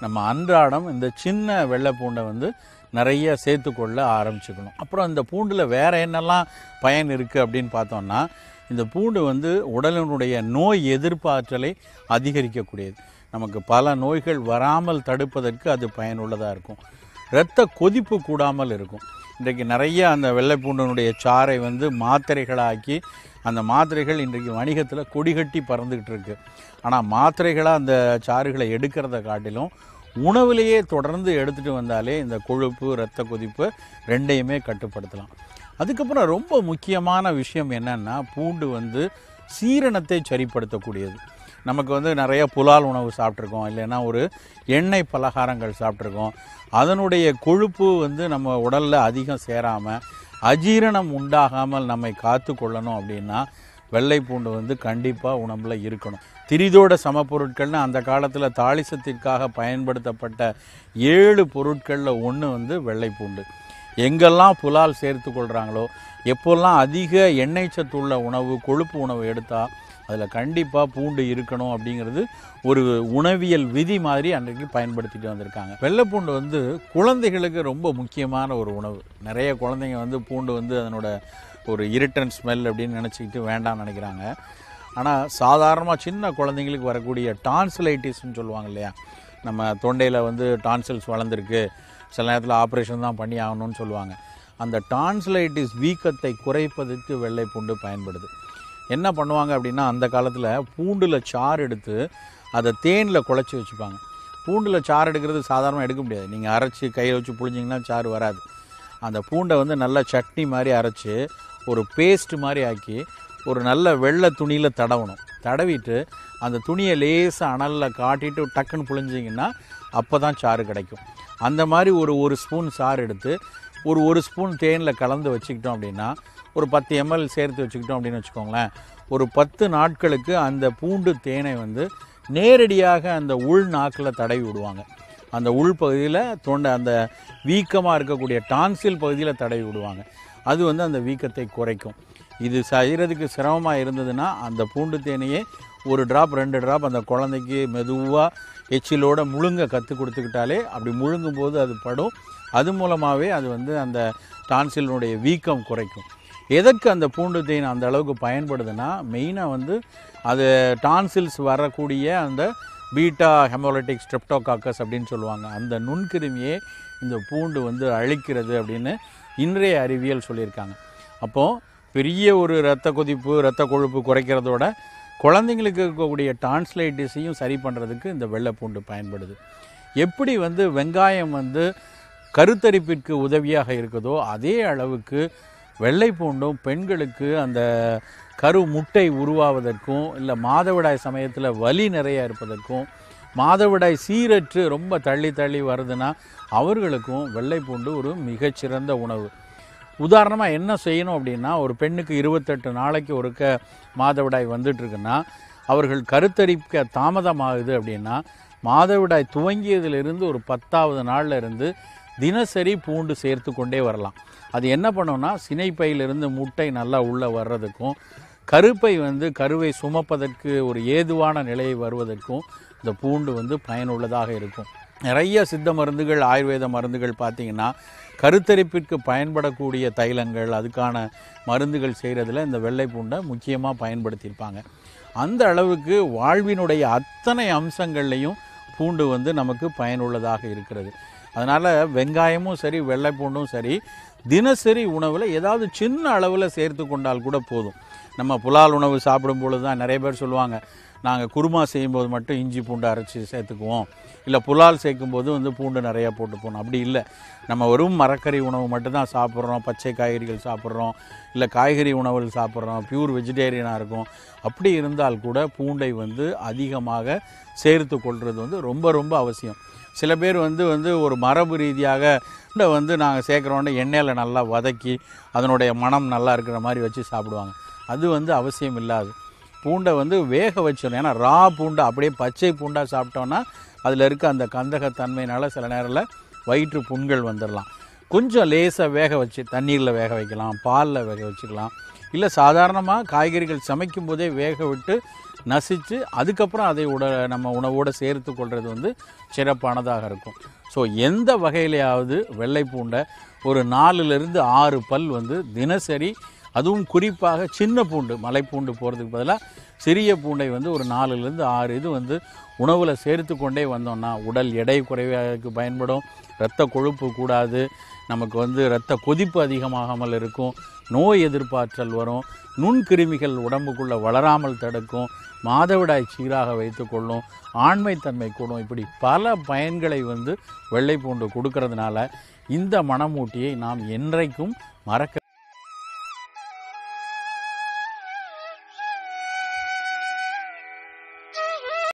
நம்ம அன்றாடம் இந்த சின்ன வெள்ளை பூண்டை வந்து நிறைய சேர்த்துக்கொள்ள ஆரம்பிச்சுக்கணும் அப்புறம் இந்த பூண்டில் வேற என்னெல்லாம் பயன் இருக்குது அப்படின்னு பார்த்தோம்னா இந்த பூண்டு வந்து உடலினுடைய நோய் எதிர்ப்பாற்றலை அதிகரிக்கக்கூடியது நமக்கு பல நோய்கள் வராமல் தடுப்பதற்கு அது பயனுள்ளதாக இருக்கும் இரத்த கொதிப்பு கூடாமல் இருக்கும் இன்றைக்கு நிறைய அந்த வெள்ளை பூண்டனுடைய சாறை வந்து மாத்திரைகளாக்கி அந்த மாத்திரைகள் இன்றைக்கு வணிகத்தில் கொடிகட்டி பறந்துக்கிட்டு இருக்கு ஆனால் மாத்திரைகளாக அந்த சாறுகளை எடுக்கிறத காட்டிலும் உணவிலேயே தொடர்ந்து எடுத்துகிட்டு வந்தாலே இந்த கொழுப்பு இரத்த கொதிப்பு ரெண்டையுமே கட்டுப்படுத்தலாம் அதுக்கப்புறம் ரொம்ப முக்கியமான விஷயம் என்னன்னா பூண்டு வந்து சீரணத்தை சரிப்படுத்தக்கூடியது நமக்கு வந்து நிறைய புலால் உணவு சாப்பிட்ருக்கோம் இல்லைன்னா ஒரு எண்ணெய் பலகாரங்கள் சாப்பிட்ருக்கோம் அதனுடைய கொழுப்பு வந்து நம்ம உடலில் அதிகம் சேராமல் அஜீரணம் உண்டாகாமல் நம்மை காத்து கொள்ளணும் அப்படின்னா வெள்ளை பூண்டு வந்து கண்டிப்பாக உணவில் இருக்கணும் திரிதோட சமப்பொருட்கள்னு அந்த காலத்தில் தாளிசத்திற்காக பயன்படுத்தப்பட்ட ஏழு பொருட்களில் ஒன்று வந்து வெள்ளை பூண்டு எங்கெல்லாம் புலால் சேர்த்து கொள்கிறாங்களோ எப்போல்லாம் அதிக எண்ணெய் சத்துள்ள உணவு கொழுப்பு உணவு எடுத்தால் அதில் கண்டிப்பாக பூண்டு இருக்கணும் அப்படிங்கிறது ஒரு உணவியல் விதி மாதிரி அன்றைக்கு பயன்படுத்திட்டு வந்திருக்காங்க வெள்ளைப்பூண்டு வந்து குழந்தைகளுக்கு ரொம்ப முக்கியமான ஒரு உணவு நிறைய குழந்தைங்க வந்து பூண்டு வந்து அதனோட ஒரு இருட்டன் ஸ்மெல் அப்படின்னு நினச்சிக்கிட்டு வேண்டாம்னு நினைக்கிறாங்க ஆனால் சாதாரணமாக சின்ன குழந்தைங்களுக்கு வரக்கூடிய டான்சிலைட்டிஸ்னு சொல்லுவாங்க இல்லையா நம்ம தொண்டையில் வந்து டான்சில்ஸ் வளர்ந்துருக்கு சில நேரத்தில் ஆப்ரேஷன் தான் பண்ணி ஆகணும்னு சொல்லுவாங்க அந்த டான்சிலைட்டிஸ் வீக்கத்தை குறைப்பதற்கு வெள்ளை பூண்டு பயன்படுது என்ன பண்ணுவாங்க அப்படின்னா அந்த காலத்தில் பூண்டில் சாறு எடுத்து அதை தேனில் குழச்சி வச்சுப்பாங்க பூண்டில் சாறு எடுக்கிறது சாதாரணமாக எடுக்க முடியாது நீங்கள் அரைச்சி கையில் வச்சு புழிஞ்சிங்கன்னா சாறு வராது அந்த பூண்டை வந்து நல்லா சட்னி மாதிரி அரைச்சி ஒரு பேஸ்ட் மாதிரி ஆக்கி ஒரு நல்ல வெள்ளை துணியில் தடவணும் தடவிட்டு அந்த துணியை லேசாக அனலில் காட்டிட்டு டக்குன்னு புழிஞ்சிங்கன்னா அப்போ தான் சாறு கிடைக்கும் அந்த மாதிரி ஒரு ஒரு ஸ்பூன் சாறு எடுத்து ஒரு ஒரு ஸ்பூன் தேனில் கலந்து வச்சுக்கிட்டோம் அப்படின்னா ஒரு பத்து எம்எல் சேர்த்து வச்சுக்கிட்டோம் அப்படின்னு வச்சுக்கோங்களேன் ஒரு பத்து நாட்களுக்கு அந்த பூண்டு தேனை வந்து நேரடியாக அந்த உள் நாக்கில் தடவி விடுவாங்க அந்த உள் பகுதியில் தொண்டை அந்த வீக்கமாக இருக்கக்கூடிய டான்சில் பகுதியில் தடவி விடுவாங்க அது வந்து அந்த வீக்கத்தை குறைக்கும் இது செய்கிறதுக்கு சிரமமாக இருந்ததுன்னா அந்த பூண்டு தேனையே ஒரு ட்ராப் ரெண்டு ட்ராப் அந்த குழந்தைக்கு மெதுவாக எச்சிலோட முழுங்க கற்றுக் கொடுத்துக்கிட்டாலே அப்படி முழுங்கும் போது அது படும் அது மூலமாகவே அது வந்து அந்த டான்சிலினுடைய வீக்கம் குறைக்கும் எதற்கு அந்த பூண்டு தேன் அந்த அளவுக்கு பயன்படுதுன்னா மெயினாக வந்து அது டான்சில்ஸ் வரக்கூடிய அந்த பீட்டா ஹெமோலிட்டிக் ஸ்ட்ரெப்டோகாக்கஸ் அப்படின்னு சொல்லுவாங்க அந்த நுண்கிருமியை இந்த பூண்டு வந்து அழிக்கிறது அப்படின்னு இன்றைய அறிவியல் சொல்லியிருக்காங்க அப்போது பெரிய ஒரு இரத்த கொதிப்பு இரத்த கொழுப்பு குறைக்கிறதோட குழந்தைங்களுக்கு இருக்கக்கூடிய டான்ஸ்லைட்டிஸையும் சரி பண்ணுறதுக்கு இந்த வெள்ளை பூண்டு பயன்படுது எப்படி வந்து வெங்காயம் வந்து கருத்தரிப்பிற்கு உதவியாக இருக்குதோ அதே அளவுக்கு வெள்ளை பூண்டும் பெண்களுக்கு அந்த கரு முட்டை உருவாவதற்கும் இல்லை மாதவிடாய் சமயத்தில் வலி நிறைய இருப்பதற்கும் மாதவிடாய் சீரற்று ரொம்ப தள்ளி தள்ளி வருதுன்னா அவர்களுக்கும் வெள்ளை பூண்டு ஒரு மிகச்சிறந்த உணவு உதாரணமாக என்ன செய்யணும் அப்படின்னா ஒரு பெண்ணுக்கு இருபத்தெட்டு நாளைக்கு ஒருக்க மாதவிடாய் வந்துட்டுருக்குன்னா அவர்கள் கருத்தரிக்க தாமதமாகுது அப்படின்னா மாதவிடாய் துவங்கியதிலிருந்து ஒரு பத்தாவது நாள்ல இருந்து தினசரி பூண்டு சேர்த்து கொண்டே வரலாம் அது என்ன பண்ணும்னா சினைப்பையிலிருந்து முட்டை நல்லா உள்ளே வர்றதுக்கும் கருப்பை வந்து கருவை சுமப்பதற்கு ஒரு ஏதுவான நிலை வருவதற்கும் இந்த பூண்டு வந்து பயனுள்ளதாக இருக்கும் நிறைய சித்த மருந்துகள் ஆயுர்வேத மருந்துகள் பார்த்தீங்கன்னா கருத்தரிப்பிற்கு பயன்படக்கூடிய தைலங்கள் அதுக்கான மருந்துகள் செய்கிறதுல இந்த வெள்ளை பூண்டை முக்கியமாக பயன்படுத்தியிருப்பாங்க அந்த அளவுக்கு வாழ்வினுடைய அத்தனை அம்சங்கள்லையும் பூண்டு வந்து நமக்கு பயனுள்ளதாக இருக்கிறது அதனால் வெங்காயமும் சரி வெள்ளை பூண்டும் சரி தினசரி உணவில் ஏதாவது சின்ன அளவில் சேர்த்து கொண்டால் கூட போதும் நம்ம புலால் உணவு சாப்பிடும் பொழுது தான் நிறைய பேர் சொல்லுவாங்க நாங்கள் குருமா செய்யும்போது மட்டும் இஞ்சி பூண்டு அரைச்சி சேர்த்துக்குவோம் இல்லை புலால் சேர்க்கும்போது வந்து பூண்டு நிறையா போட்டு போகணும் அப்படி இல்லை நம்ம வெறும் மரக்கறி உணவு மட்டும்தான் சாப்பிட்றோம் பச்சை காய்கறிகள் சாப்பிட்றோம் இல்லை காய்கறி உணவுகள் சாப்பிட்றோம் பியூர் வெஜிடேரியனாக இருக்கும் அப்படி இருந்தால் கூட பூண்டை வந்து அதிகமாக சேர்த்து கொள்வது வந்து ரொம்ப ரொம்ப அவசியம் சில பேர் வந்து வந்து ஒரு மரபு ரீதியாக பூண்டை வந்து நாங்கள் சேர்க்குறோன்னு எண்ணெயில் நல்லா வதக்கி அதனுடைய மனம் நல்லா இருக்கிற மாதிரி வச்சு சாப்பிடுவாங்க அது வந்து அவசியம் இல்லாது பூண்டை வந்து வேக வச்சிடணும் ஏன்னா ரா பூண்டை அப்படியே பச்சை பூண்டாக சாப்பிட்டோன்னா அதில் இருக்க அந்த கந்தகத்தன்மையினால் சில நேரத்தில் வயிற்று புண்கள் வந்துடலாம் கொஞ்சம் லேசாக வேக வச்சு தண்ணீரில் வேக வைக்கலாம் பாலில் வேக வச்சுக்கலாம் இல்லை சாதாரணமாக காய்கறிகள் சமைக்கும் போதே வேக விட்டு நசித்து அதுக்கப்புறம் அதை உட நம்ம உணவோடு சேர்த்து கொள்வது வந்து சிறப்பானதாக இருக்கும் ஸோ எந்த வகையிலையாவது வெள்ளை பூண்டை ஒரு நாலுலேருந்து ஆறு பல் வந்து தினசரி அதுவும் குறிப்பாக சின்ன பூண்டு மலைப்பூண்டு போகிறதுக்கு பதிலாக சிறிய பூண்டை வந்து ஒரு நாலுலேருந்து ஆறு இது வந்து உணவில் சேர்த்து கொண்டே வந்தோம்னா உடல் எடை குறைவதற்கு பயன்படும் இரத்த கொழுப்பு கூடாது நமக்கு வந்து இரத்த கொதிப்பு அதிகமாகாமல் இருக்கும் நோய் எதிர்ப்பாற்றல் வரும் நுண்கிருமிகள் உடம்புக்குள்ளே வளராமல் தடுக்கும் மாதவிடாய் சீராக வைத்துக்கொள்ளும் ஆண்மைத்தன்மை கூடும் இப்படி பல பயன்களை வந்து வெள்ளை பூண்டு கொடுக்கறதுனால இந்த மணமூட்டியை நாம் என்றைக்கும் மறக்க